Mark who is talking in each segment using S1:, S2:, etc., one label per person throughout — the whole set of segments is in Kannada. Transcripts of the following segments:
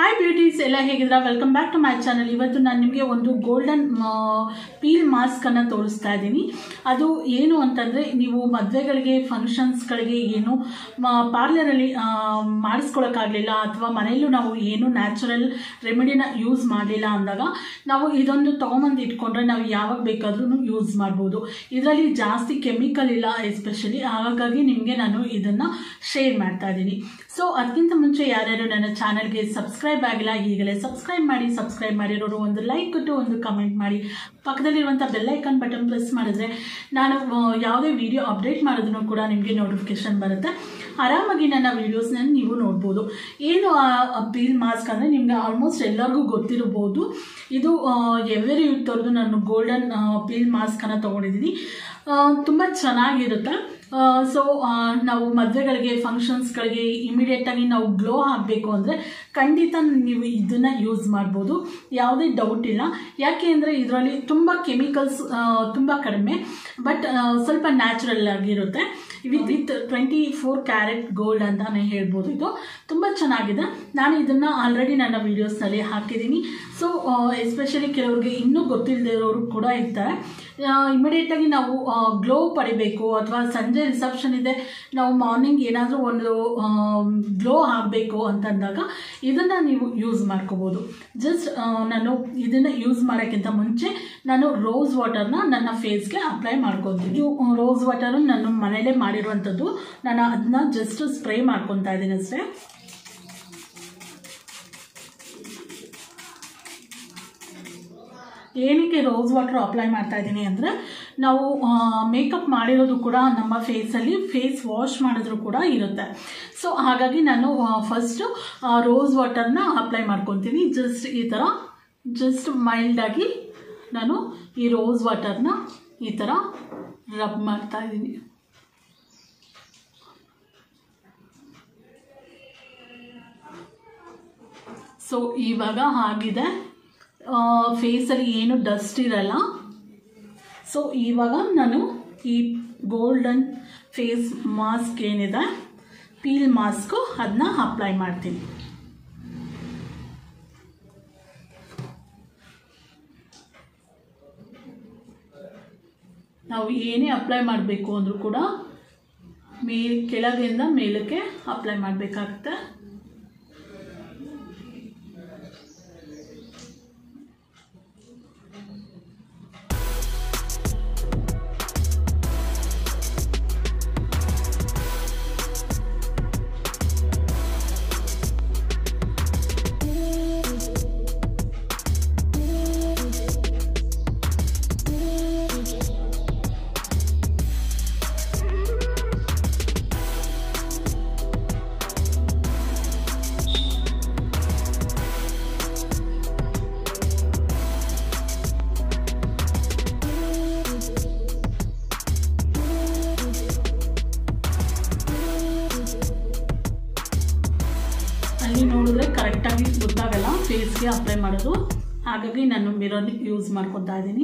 S1: ಹಾಯ್ ಬ್ಯೂಟೀಸ್ ಎಲ್ಲ ಹೇಗಿದ್ರ welcome back to my channel ಇವತ್ತು ನಾನು ನಿಮಗೆ ಒಂದು ಗೋಲ್ಡನ್ ಪೀಲ್ ಮಾಸ್ಕನ್ನು ತೋರಿಸ್ತಾ ಇದ್ದೀನಿ ಅದು ಏನು ಅಂತಂದರೆ ನೀವು ಮದುವೆಗಳಿಗೆ ಫಂಕ್ಷನ್ಸ್ಗಳಿಗೆ ಏನು ಪಾರ್ಲರಲ್ಲಿ ಮಾಡಿಸ್ಕೊಳಕ್ಕಾಗಲಿಲ್ಲ ಅಥವಾ ಮನೆಯಲ್ಲೂ ನಾವು ಏನು ನ್ಯಾಚುರಲ್ ರೆಮಿಡಿನ ಯೂಸ್ ಮಾಡಲಿಲ್ಲ ಅಂದಾಗ ನಾವು ಇದೊಂದು ತೊಗೊಂಬಂದು ಇಟ್ಕೊಂಡ್ರೆ ನಾವು ಯಾವಾಗ ಬೇಕಾದ್ರೂ ಯೂಸ್ ಮಾಡ್ಬೋದು ಇದರಲ್ಲಿ ಜಾಸ್ತಿ ಕೆಮಿಕಲ್ ಇಲ್ಲ ಎಸ್ಪೆಷಲಿ ಹಾಗಾಗಿ ನಿಮಗೆ ನಾನು ಇದನ್ನು ಶೇರ್ ಮಾಡ್ತಾ ಇದ್ದೀನಿ ಸೊ ಅದಕ್ಕಿಂತ ಮುಂಚೆ ಯಾರ್ಯಾರು ನನ್ನ ಚಾನಲ್ಗೆ ಸಬ್ಸ್ಕ್ರೈಬ್ ಆಗಿಲ್ಲ ಈಗಲೇ ಸಬ್ಸ್ಕ್ರೈಬ್ ಮಾಡಿ ಸಬ್ಸ್ಕ್ರೈಬ್ ಮಾಡಿರೋರು ಒಂದು ಲೈಕ್ ಕೊಟ್ಟು ಒಂದು ಕಮೆಂಟ್ ಮಾಡಿ ಪಕ್ಕದಲ್ಲಿರುವಂಥ ಬೆಲ್ಲೈಕನ್ ಬಟನ್ ಪ್ರೆಸ್ ಮಾಡಿದ್ರೆ ನಾನು ಆ, ಯಾವುದೇ ವಿಡಿಯೋ ಅಪ್ಡೇಟ್ ಮಾಡಿದ್ರು ಕೂಡ ನಿಮಗೆ ನೋಟಿಫಿಕೇಶನ್ ಬರುತ್ತೆ ಆರಾಮಾಗಿ ನನ್ನ ವೀಡಿಯೋಸ್ನ ನೀವು ನೋಡ್ಬೋದು ಏನು ಪೀಲ್ ಮಾಸ್ಕ್ ಅಂದರೆ ನಿಮಗೆ ಆಲ್ಮೋಸ್ಟ್ ಎಲ್ಲರಿಗೂ ಗೊತ್ತಿರ್ಬೋದು ಇದು ಎವ್ರಿ ಯೂತ್ತವ್ರದ್ದು ನಾನು ಗೋಲ್ಡನ್ ಪೀಲ್ ಮಾಸ್ಕನ್ನು ತೊಗೊಂಡಿದ್ದೀನಿ ತುಂಬ ಚೆನ್ನಾಗಿರುತ್ತೆ ಸೊ ನಾವು ಮದುವೆಗಳಿಗೆ ಫಂಕ್ಷನ್ಸ್ಗಳಿಗೆ ಇಮಿಡಿಯೇಟಾಗಿ ನಾವು ಗ್ಲೋ ಆಗಬೇಕು ಅಂದರೆ ಖಂಡಿತ ನೀವು ಇದನ್ನು ಯೂಸ್ ಮಾಡ್ಬೋದು ಯಾವುದೇ ಡೌಟ್ ಇಲ್ಲ ಯಾಕೆ ಅಂದರೆ ಇದರಲ್ಲಿ ತುಂಬ ಕೆಮಿಕಲ್ಸ್ ತುಂಬ ಕಡಿಮೆ ಬಟ್ ಸ್ವಲ್ಪ ನ್ಯಾಚುರಲ್ ಆಗಿರುತ್ತೆ with with twenty four carat gold ಅಂತಾನೆ ಹೇಳ್ಬೋದು ಇದು ತುಂಬ ಚೆನ್ನಾಗಿದೆ ನಾನು ಇದನ್ನು ಆಲ್ರೆಡಿ ನನ್ನ ವೀಡಿಯೋಸ್ನಲ್ಲಿ ಹಾಕಿದ್ದೀನಿ ಸೊ ಎಸ್ಪೆಷಲಿ ಕೆಲವ್ರಿಗೆ ಇನ್ನೂ ಗೊತ್ತಿಲ್ಲದೆ ಇರೋರು ಕೂಡ ಇರ್ತಾರೆ ಇಮಿಡಿಯೇಟಾಗಿ ನಾವು ಗ್ಲೋ ಪಡಿಬೇಕು ಅಥವಾ ಸಂಜೆ ರಿಸೆಪ್ಷನ್ ಇದೆ ನಾವು ಮಾರ್ನಿಂಗ್ ಏನಾದರೂ ಒಂದು ಗ್ಲೋ ಆಗಬೇಕು ಅಂತಂದಾಗ ಇದನ್ನು ನೀವು ಯೂಸ್ ಮಾಡ್ಕೋಬೋದು ಜಸ್ಟ್ ನಾನು ಇದನ್ನು ಯೂಸ್ ಮಾಡೋಕ್ಕಿಂತ ಮುಂಚೆ ನಾನು ರೋಸ್ ವಾಟರ್ನ ನನ್ನ ಫೇಸ್ಗೆ ಅಪ್ಲೈ ಮಾಡ್ಕೊತೀನಿ ಇದು ರೋಸ್ ವಾಟರು ನಾನು ಮನೇಲೇ ಮಾಡಿರುವಂಥದ್ದು ನಾನು ಅದನ್ನ ಜಸ್ಟ್ ಸ್ಪ್ರೇ ಮಾಡ್ಕೊತಾ ಇದ್ದೀನಿ ಅಷ್ಟೇ ಏನಕ್ಕೆ ರೋಸ್ ವಾಟರ್ ಅಪ್ಲೈ ಮಾಡ್ತಾ ಇದ್ದೀನಿ ಅಂದರೆ ನಾವು ಮೇಕಪ್ ಮಾಡಿರೋದು ಕೂಡ ನಮ್ಮ ಫೇಸಲ್ಲಿ ಫೇಸ್ ವಾಶ್ ಮಾಡಿದ್ರು ಕೂಡ ಇರುತ್ತೆ ಸೊ ಹಾಗಾಗಿ ನಾನು ಫಸ್ಟು ರೋಸ್ ವಾಟರ್ನ ಅಪ್ಲೈ ಮಾಡ್ಕೊತೀನಿ ಜಸ್ಟ್ ಈ ಥರ ಜಸ್ಟ್ ಮೈಲ್ಡಾಗಿ ನಾನು ಈ ರೋಸ್ ವಾಟರ್ನ ಈ ಥರ ರಬ್ ಮಾಡ್ತಾ ಇದ್ದೀನಿ ಸೊ ಇವಾಗ ಆಗಿದೆ ಫೇಸಲ್ಲಿ ಏನು ಡಸ್ಟ್ ಇರಲ್ಲ ಸೊ ಇವಾಗ ನಾನು ಈ ಗೋಲ್ಡನ್ ಫೇಸ್ ಮಾಸ್ಕ್ ಏನಿದೆ ಪೀಲ್ ಮಾಸ್ಕು ಅದನ್ನ ಅಪ್ಲೈ ಮಾಡ್ತೀನಿ ನಾವು ಏನೇ ಅಪ್ಲೈ ಮಾಡಬೇಕು ಅಂದರೂ ಕೂಡ ಮೇಲ್ ಕೆಳಗಿಂದ ಮೇಲಕ್ಕೆ ಅಪ್ಲೈ ಮಾಡಬೇಕಾಗುತ್ತೆ ಅಲ್ಲಿ ನೋಡಿದ್ರೆ ಕರೆಕ್ಟಾಗಿ ಗೊತ್ತಾಗಲ್ಲ ಫೇಸ್ಗೆ ಅಪ್ಲೈ ಮಾಡೋದು ಹಾಗಾಗಿ ನಾನು ಮಿರರ್ ಯೂಸ್ ಮಾಡ್ಕೊತಾ ಇದ್ದೀನಿ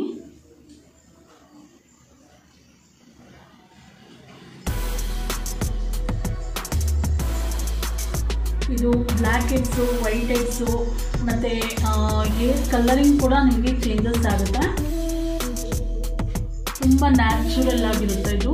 S1: ಇದು ಬ್ಲ್ಯಾಕ್ ಹೆಡ್ಸು ವೈಟ್ ಹೆಡ್ಸು ಮತ್ತು ಹೇರ್ ಕಲರಿಂಗ್ ಕೂಡ ನಿಮಗೆ ಚೇಂಜಸ್ ಆಗುತ್ತೆ ತುಂಬ ನ್ಯಾಚುರಲ್ ಆಗಿರುತ್ತೆ ಇದು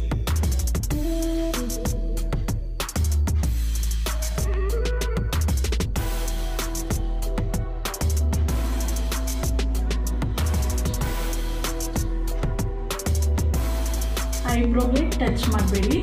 S1: ಐಬ್ರೋಗೆ ಟಚ್ ಮಾಡಬೇಡಿ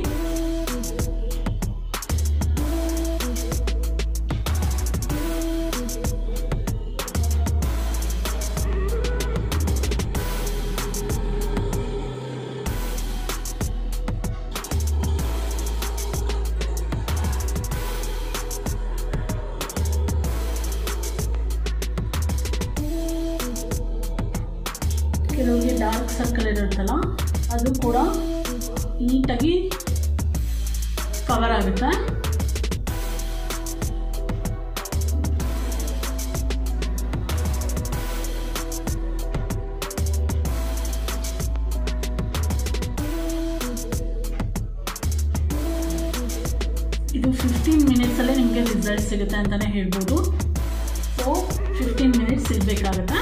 S1: ಕೆಲವರಿಗೆ ಡಾರ್ಕ್ ಸರ್ಕಲ್ ಇರುತ್ತಲ್ಲ ಅದು ಕೂಡ ನೀಟಾಗಿ ಕವರ್ ಆಗುತ್ತೆ ಇದು ಫಿಫ್ಟೀನ್ ಮಿನಿಟ್ಸಲ್ಲೇ ನಿಮಗೆ ರಿಸಲ್ಟ್ ಸಿಗುತ್ತೆ ಅಂತಲೇ ಹೇಳ್ಬೋದು ಸೊ ಫಿಫ್ಟೀನ್ ಮಿನಿಟ್ಸ್ ಇಡಬೇಕಾಗತ್ತೆ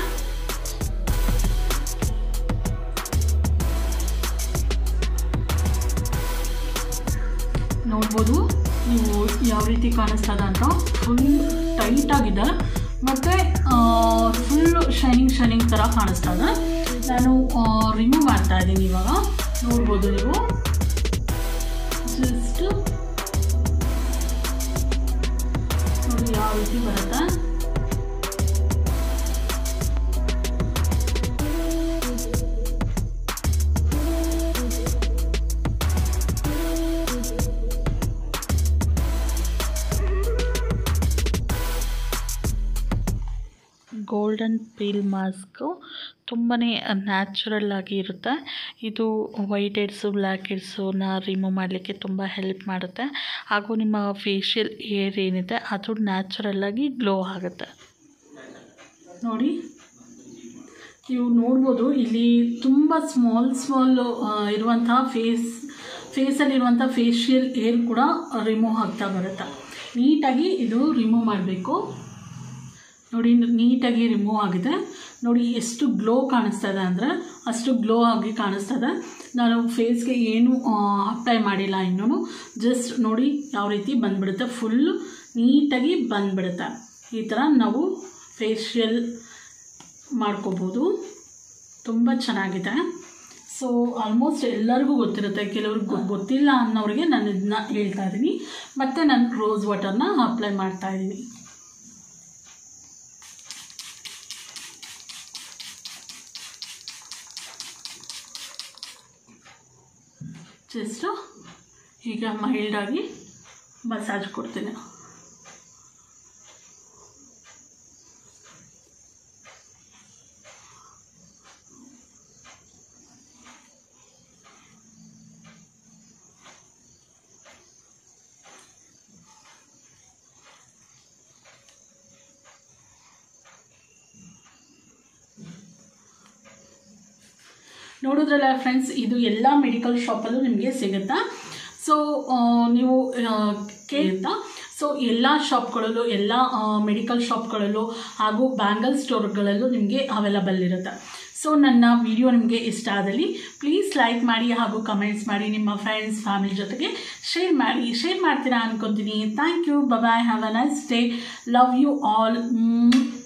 S1: ನೋಡ್ಬೋದು ನೀವು ಯಾವ ರೀತಿ ಕಾಣಿಸ್ತದ ಅಂತ ಫುಲ್ ಟೈಟಾಗಿದೆ ಮತ್ತು ಫುಲ್ ಶೈನಿಂಗ್ ಶೈನಿಂಗ್ ಥರ ಕಾಣಿಸ್ತದೆ ನಾನು ರಿಮೂವ್ ಮಾಡ್ತಾ ಇದ್ದೀನಿ ಇವಾಗ ನೋಡ್ಬೋದು ನೀವು ಜಸ್ಟ್ ನೋಡಿ ಯಾವ ರೀತಿ ಬರುತ್ತೆ
S2: ಗೋಲ್ಡನ್ ಪೀಲ್ ಮಾಸ್ಕು ತುಂಬಾ ನ್ಯಾಚುರಲ್ ಆಗಿ ಇರುತ್ತೆ ಇದು ವೈಟ್ ಹೆಡ್ಸು ಬ್ಲ್ಯಾಕ್ ಹೆಡ್ಸನ್ನ ರಿಮೂವ್ ಮಾಡಲಿಕ್ಕೆ ತುಂಬ ಹೆಲ್ಪ್ ಮಾಡುತ್ತೆ ಹಾಗೂ ನಿಮ್ಮ ಫೇಶಿಯಲ್ ಏರ್ ಏನಿದೆ ಅದು ನ್ಯಾಚುರಲ್ಲಾಗಿ ಗ್ಲೋ ಆಗುತ್ತೆ
S1: ನೋಡಿ ನೀವು ನೋಡ್ಬೋದು ಇಲ್ಲಿ ತುಂಬ ಸ್ಮಾಲ್ ಸ್ಮಾಲ್ ಇರುವಂತಹ ಫೇಸ್ ಫೇಸಲ್ಲಿರುವಂಥ ಫೇಶಿಯಲ್ ಏರ್ ಕೂಡ ರಿಮೂವ್ ಆಗ್ತಾ ಬರುತ್ತೆ ನೀಟಾಗಿ ಇದು ರಿಮೂವ್ ಮಾಡಬೇಕು ನೋಡಿ ನೀಟಾಗಿ ರಿಮೂವ್ ಆಗಿದೆ ನೋಡಿ ಎಷ್ಟು ಗ್ಲೋ ಕಾಣಿಸ್ತಾ ಇದೆ ಅಂದರೆ ಅಷ್ಟು ಗ್ಲೋ ಆಗಿ ಕಾಣಿಸ್ತಾ ಇದೆ ನಾನು ಫೇಸ್ಗೆ ಏನು ಅಪ್ಲೈ ಮಾಡಿಲ್ಲ ಇನ್ನೂ ಜಸ್ಟ್ ನೋಡಿ ಯಾವ ರೀತಿ ಬಂದ್ಬಿಡುತ್ತೆ ಫುಲ್ಲು ನೀಟಾಗಿ ಬಂದ್ಬಿಡುತ್ತೆ ಈ ಥರ ನಾವು ಫೇಶಿಯಲ್ ಮಾಡ್ಕೋಬೋದು ತುಂಬ ಚೆನ್ನಾಗಿದೆ ಸೊ ಆಲ್ಮೋಸ್ಟ್ ಎಲ್ಲರಿಗೂ ಗೊತ್ತಿರುತ್ತೆ ಕೆಲವ್ರಿಗೆ ಗೊತ್ತಿಲ್ಲ ಅನ್ನೋರಿಗೆ ನಾನು ಇದನ್ನ ಹೇಳ್ತಾ ಇದ್ದೀನಿ ಮತ್ತು ನಾನು ರೋಸ್ ವಾಟರ್ನ ಅಪ್ಲೈ ಮಾಡ್ತಾ ಇದ್ದೀನಿ ಜಸ್ಟು ಈಗ ಮೈಲ್ಡಾಗಿ ಮಸಾಜ್ ಕೊಡ್ತೀನಿ ನೋಡಿದ್ರಲ್ಲ ಫ್ರೆಂಡ್ಸ್ ಇದು ಎಲ್ಲ ಮೆಡಿಕಲ್ ಶಾಪಲ್ಲೂ ನಿಮಗೆ ಸಿಗುತ್ತಾ ಸೊ ನೀವು ಕೇಳ್ತಾ ಸೊ ಎಲ್ಲ ಶಾಪ್ಗಳಲ್ಲೂ ಎಲ್ಲ ಮೆಡಿಕಲ್ ಶಾಪ್ಗಳಲ್ಲೂ ಹಾಗೂ ಬ್ಯಾಂಗಲ್ ಸ್ಟೋರ್ಗಳಲ್ಲೂ ನಿಮಗೆ ಅವೈಲಬಲ್ ಇರುತ್ತೆ ಸೊ ನನ್ನ ವಿಡಿಯೋ ನಿಮಗೆ ಇಷ್ಟ ಆದಲ್ಲಿ ಪ್ಲೀಸ್ ಲೈಕ್ ಮಾಡಿ ಹಾಗೂ ಕಮೆಂಟ್ಸ್ ಮಾಡಿ ನಿಮ್ಮ ಫ್ರೆಂಡ್ಸ್ ಫ್ಯಾಮಿಲಿ ಜೊತೆಗೆ ಶೇರ್ ಮಾಡಿ ಶೇರ್ ಮಾಡ್ತೀರಾ ಅನ್ಕೊತೀನಿ thank you bye have a nice day love you all